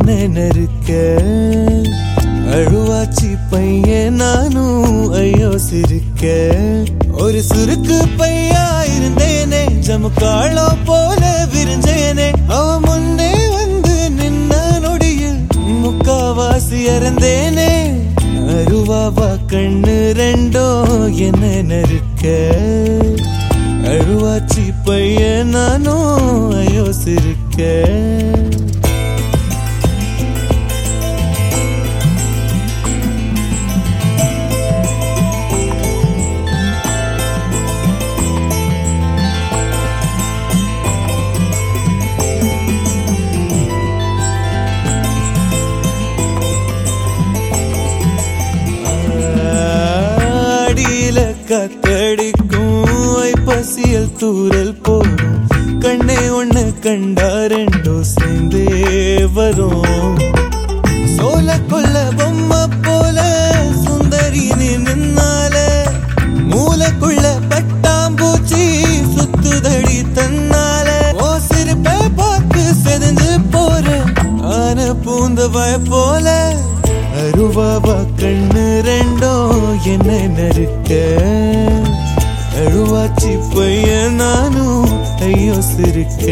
என்ன நெருக்க அழுவாச்சி பையன் நானும் ஐயோ சிரிக்க ஒரு சுருக்கு பையா இருந்தேனே ஜமுக்காளம் போல விரிஞ்சேனே அவ முன்னே வந்து நின்ன நொடியில் முக்காவாசி இறந்தேனே அருவாவா கண்ணு ரெண்டோ என்ன நெருக்க அழுவாச்சி பையன் நானும் ஐயோ சிரிக்க அடியில கத்தடிக்கும் ஐப்பசியல் தூரல் போடும் கண்ணே ஒண்ணு கண்டா ரெண்டோ சேர்ந்தே வரும் சோல கொல்ல பொம்மை போல சுந்தரி நீ நின்னால மூளைக்குள்ள பட்டாம்பூச்சி சுத்துதடி தன்னால ஓ சிரிப்பை பார்த்து செதஞ்சு போற ஆன பூந்த வய போல அருவாவா கண்ணு ரெண்டோ என்ன நறுக்க அழுவாச்சி பையன் நானும் ஐயோ சிரிக்க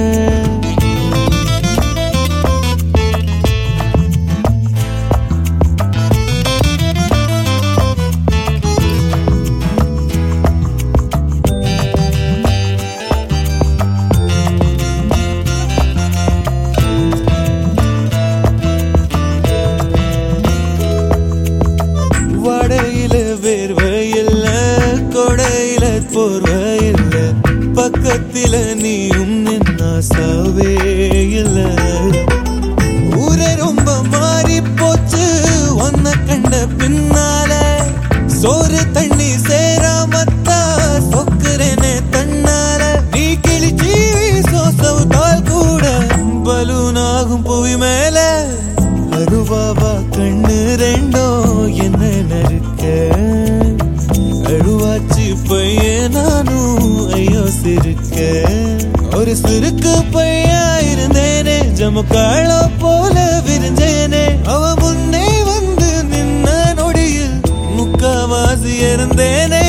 வடையில வேர்வை இல்ல கொடையில போர்வை இல்ல பக்கத்தில நீயும் நின்னா சாவே இல்ல ஊரே ரொம்ப மாறி போச்சு ஒன்ன கண்ட பின்னால சோறு தண்ணி சேராமத்தா சொக்குறேனே தன்னால நீ கிழிச்சி சோசவுத்தால் கூட பலூனாகும் புவி மேல அருவாவா கண்ணு ரெண்டோ என்ன நறுக்க அழுவாச்சி பையன் நானும் ஐயோ சிரிக்க ஒரு சிறுக்கு பையா இருந்தேனே ஜமுக்காள போல விரிஞ்சேனே அவ முன்னே வந்து நின்ன நொடியில் முக்காவாசி இருந்தேனே